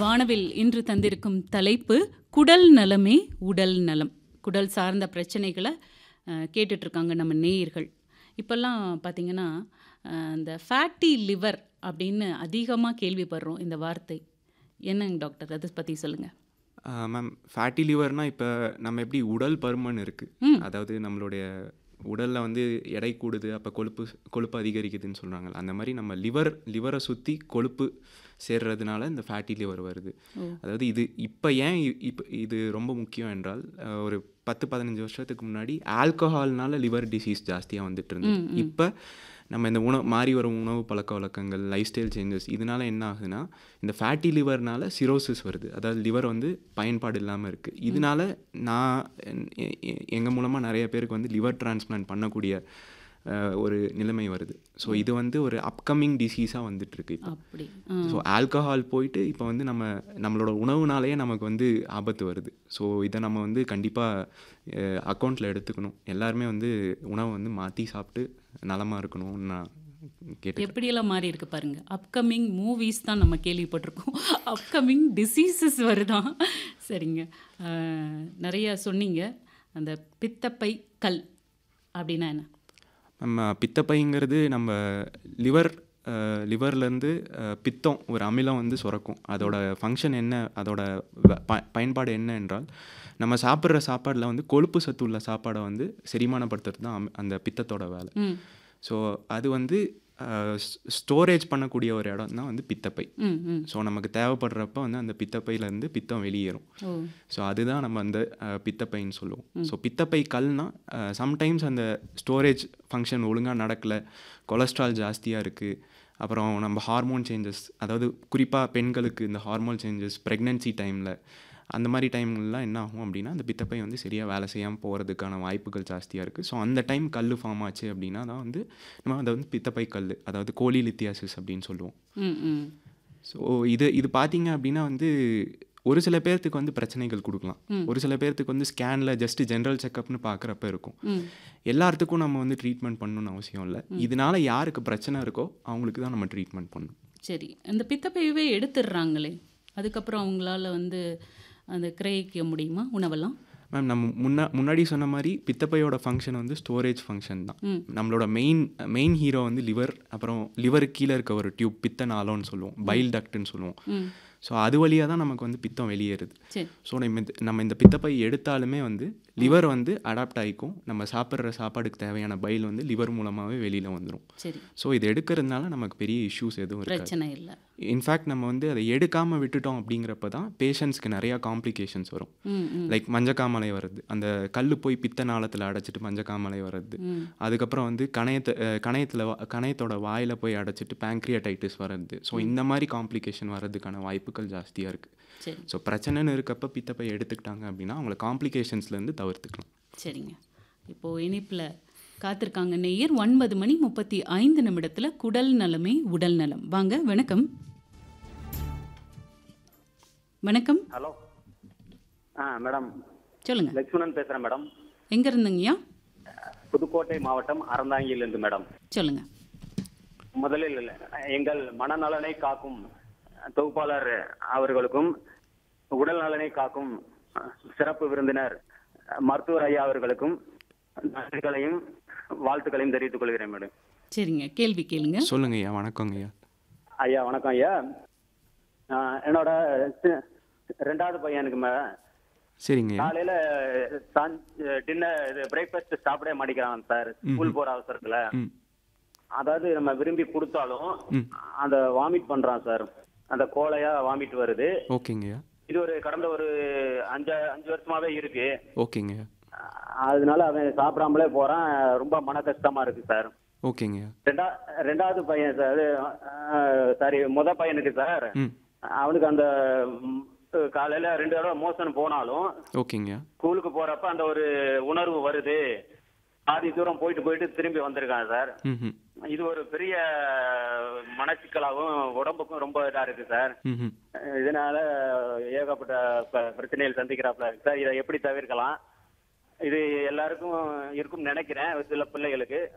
வானவில் இன்று தந்திருக்கும் தலைப்பு குடல் நலமே உடல் நலம் குடல் சார்ந்த பிரச்சனைகளை அஹ், கேட்டுட்டு இருக்காங்க நம்ம நேயர்கள் இப்போல்லாம் பார்த்தீங்கன்னா அஹ், இந்த ஃபேட்டி லிவர் அப்படின்னு அதிகமாக கேள்விப்படுறோம் இந்த வார்த்தை என்னங்க டாக்டர் அதை பற்றி சொல்லுங்கள் மேம் ஃபேட்டி லிவர்னால் இப்போ நம்ம எப்படி உடல் பருமன் இருக்குது ம். அதாவது நம்மளுடைய உடலில் வந்து எடை கூடுது அப்போ கொழுப்பு கொழுப்பு அதிகரிக்குதுன்னு சொல்கிறாங்கல்ல அந்த மாதிரி நம்ம லிவர் லிவரை சுற்றி கொழுப்பு சேர்றதுனால இந்த ஃபேட்டி லிவர் வருது அதாவது இது இப்போ ஏன் இ- இப்போ இது ரொம்ப முக்கியம் என்றால் அஹ், ஒரு பத்து பதினஞ்சு வருஷத்துக்கு முன்னாடி ஆல்கஹால்னால லிவர் டிசீஸ் ஜாஸ்தியாக வந்துட்டு இருந்தது இப்போ நம்ம இந்த உணவு மாறி வரும் உணவு பழக்க வழக்கங்கள் லைஃப் ஸ்டைல் சேஞ்சஸ் இதனால என்ன ஆகுதுன்னா இந்த ஃபேட்டி லிவர்னால சிரோசிஸ் வருது அதாவது லிவர் வந்து பயன்பாடு இல்லாமல் இருக்குது இதனால நான் எங்கள் மூலமாக நிறைய பேருக்கு வந்து லிவர் டிரான்ஸ்பிளான்ட் பண்ணக்கூடிய அஹ், ஒரு நிலைமை வருது ஸோ இது வந்து ஒரு அப்கமிங் டிசீஸாக வந்துட்டு இருக்கு இப்போ அப்படி ஸோ ஆல்கஹால் போயிட்டு இப்போ வந்து நம்ம நம்மளோட உணவுனாலேயே நமக்கு வந்து ஆபத்து வருது ஸோ இதை நம்ம வந்து கண்டிப்பாக அக்கௌண்ட்டில் எடுத்துக்கணும் எல்லாருமே வந்து உணவை வந்து மாற்றி சாப்பிட்டு நலமாக இருக்கணும்னு நான் கேட்டு எப்படியெல்லாம் மாறி இருக்கு பாருங்க அப்கமிங் மூவிஸ் தான் நம்ம கேள்விப்பட்டிருக்கோம் அப்கமிங் டிசீசஸ் வருதான் சரிங்க அஹ், நிறைய சொன்னீங்க அந்த பித்தப்பை கல் அப்படின்னா என்ன நம்ம பித்தப்பைங்கிறது நம்ம லிவர் லிவர்லேருந்து பித்தம் ஒரு அமிலம் வந்து சுரக்கும் அதோட ஃபங்க்ஷன் என்ன அதோட வ- ப- பயன்பாடு என்ன என்றால் நம்ம சாப்பிட்ற சாப்பாடில் வந்து கொழுப்பு சத்து உள்ள சாப்பாடை வந்து செரிமானப்படுத்துறது தான் அமி- அந்த பித்தத்தோட வேலை ம் ஸோ அது வந்து ஸ்டோரேஜ் பண்ணக்கூடிய ஒரு இடம் தான் வந்து பித்தப்பை ம் ம் ஸோ நமக்கு தேவைப்படுறப்ப வந்து அந்த பித்தப்பையிலேருந்து பித்தம் வெளியேறும் ஓ ஸோ அதுதான் நம்ம அந்த அஹ், பித்தப்பைன்னு சொல்லுவோம் ஸோ பித்தப்பை கல்னா சம்டைம்ஸ் அந்த ஸ்டோரேஜ் ஃபங்க்ஷன் ஒழுங்காக நடக்கலை கொலஸ்ட்ரால் ஜாஸ்தியாக இருக்குது அப்புறம் நம்ம ஹார்மோன் சேஞ்சஸ் அதாவது குறிப்பாக பெண்களுக்கு இந்த ஹார்மோன் சேஞ்சஸ் ப்ரெக்னென்சி டைமில் அந்த மாதிரி டைம்லலாம் என்ன ஆகும் அப்படின்னா அந்த பித்தப்பை வந்து சரியாக வேலை செய்யாமல் போகிறதுக்கான வாய்ப்புகள் ஜாஸ்தியாக இருக்குது ஸோ அந்த டைம் கல் ஃபார்ம் ஆச்சு அப்படின்னா தான் வந்து நம்ம அதை வந்து பித்தப்பை கல் அதாவது கோலி லித்தியாசிஸ் அப்படின்னு சொல்லுவோம் ம் ம் ஸோ இது இது பார்த்தீங்க அப்படின்னா வந்து ஒரு சில பேர்த்துக்கு வந்து பிரச்சனைகள் கொடுக்கலாம் ஒரு சில பேர்த்துக்கு வந்து ஸ்கேனில் ஜஸ்ட் ஜென்ரல் செக்கப்னு பார்க்குறப்ப இருக்கும் ம் எல்லாத்துக்கும் நம்ம வந்து ட்ரீட்மெண்ட் பண்ணணும்னு அவசியம் இல்லை இதனால யாருக்கு பிரச்சனை இருக்கோ அவங்களுக்கு தான் நம்ம ட்ரீட்மெண்ட் பண்ணணும் சரி அந்த பித்தப்பையவே எடுத்துடுறாங்களே அதுக்கப்புறம் அவங்களால வந்து அந்த கிரகிக்க முடியுமா உணவெல்லாம் மேம் நம்ம முன்னா முன்னாடி சொன்ன மாதிரி பித்தப்பையோட ஃபங்க்ஷன் வந்து ஸ்டோரேஜ் ஃபங்க்ஷன் தான் நம்மளோட மெயின் மெயின் ஹீரோ வந்து லிவர் அப்புறம் லிவருக்கு கீழே இருக்க ஒரு டியூப் பித்த நாளம்னு சொல்லுவோம் பைல் டக்ட்னு சொல்லுவோம் ம் ஸோ அது வழியாக தான் நமக்கு வந்து பித்தம் வெளியேறுது சரி ஸோ நம்ம இந்த நம்ம இந்த பித்தப்பை எடுத்தாலுமே வந்து லிவர் வந்து அடாப்ட் ஆகிக்கும் நம்ம சாப்பிட்ற சாப்பாடுக்கு தேவையான பைல் வந்து லிவர் மூலமாகவே வெளியில் வந்துடும் சரி ஸோ இது எடுக்கிறதுனால நமக்கு பெரிய இஷ்யூஸ் எதுவும் இருக்காது பிரச்சனை இல்லை இன்ஃபேக்ட் நம்ம வந்து அதை எடுக்காமல் விட்டுட்டோம் அப்படிங்கிறப்ப தான் பேஷண்ட்ஸ்க்கு நிறையா காம்ப்ளிகேஷன்ஸ் வரும் ம் ம் லைக் மஞ்சக்காமலை வருது அந்த கல் போய் பித்த நாளத்தில் அடைச்சிட்டு மஞ்சக்காமலை வருது ம் அதுக்கப்புறம் வந்து கணையத்தை அஹ், கணையத்தில் வா- கணையத்தோட வாயில் போய் அடைச்சிட்டு பேங்க்ரியாடைட்டிஸ் வருது ஸோ இந்த மாதிரி காம்ப்ளிகேஷன் வர்றதுக்கான வாய்ப்புகள் ஜாஸ்தியாக இருக்குது சரி ஸோ பிரச்சனைன்னு இருக்கப்ப பித்தப்பை எடுத்துக்கிட்டாங்க அப்படின்னா அவங்கள காம்ப்ளிகேஷன்ஸ்லேருந்து தவிர்த்துக்கலாம் சரிங்க இப்போது இனிப்பில் காத்திருக்காங்க நேயர் ஒன்பது மணி முப்பத்தி ஐந்து நிமிடத்தில் குடல் நலமே உடல் நலம் வாங்க வணக்கம் வணக்கம் ஹலோ ஆ மேடம் சொல்லுங்க லட்சுமணன் பேசுகிறேன் மேடம் எங்க இருந்தீங்கய்யா புதுக்கோட்டை மாவட்டம் அறந்தாங்கியிலிருந்து மேடம் சொல்லுங்க முதலில் எங்கள் மனநலனை காக்கும் தொகுப்பாளர் அவர்களுக்கும் உடல் நலனை காக்கும் சிறப்பு விருந்தினர் மருத்துவர் ஐயா அவர்களுக்கும் நன்றிகளையும் வாழ்த்துக்களையும் தெரிவித்துக் கொள்கிறேன் மேடம் சரிங்க கேள்வி கேளுங்க சொல்லுங்க ஐயா வணக்கங்க ஐயா ஐயா வணக்கம் ஐயா ஆ, என்னோட சி- ரெண்டாவது பையனுக்கு மே சரிங்க ஐயா காலையில டின்னர் இது பிரேக்ஃபாஸ்ட் சாப்பிடவே மாட்டேங்கிறான் சார் ஸ்கூல் போற அவசரத்துல ம் அதாவது நம்ம விரும்பி கொடுத்தாலும் அந்த வாமிட் பண்றான் சார் அந்த கோலையா வாமிட் வருது ஓகேங்க ஐயா இது ஒரு கடந்த ஒரு அஞ்சு அஞ்சு வருஷமாவே இருக்கு ஓகேங்க ஐயா அதனால அவன் சாப்பிடாமலே போறான் ரொம்ப மன கஷ்டமா இருக்கு சார் ஓகேங்க ஐயா ரெண்டா ரெண்டாவது பையன் சார் சாரி முத பையனுக்கு சார் ம் அவனுக்கு அந்த ம், காலையில ரெண்டு தடவை மோசன் போனாலும் ஓகேங்க ஐயா ஸ்கூலுக்கு போறப்ப அந்த ஒரு உணர்வு வருது பாதி தூரம் போயிட்டு போயிட்டு திரும்பி வந்திருக்கான் சார் ம் ம் இது ஒரு பெரிய மனசிக்கலாகவும் உடம்புக்கும் ரொம்ப இதா இருக்கு சார் ம் ம் இதனால ஏகப்பட்ட ப- பிரச்சனைகள் சந்திக்கிறாப்ல இருக்கு சார் இதை எப்படி தவிர்க்கலாம் இது எல்லாருக்கும் இருக்கும்னு நினைக்கிறேன் சில பிள்ளைகளுக்கு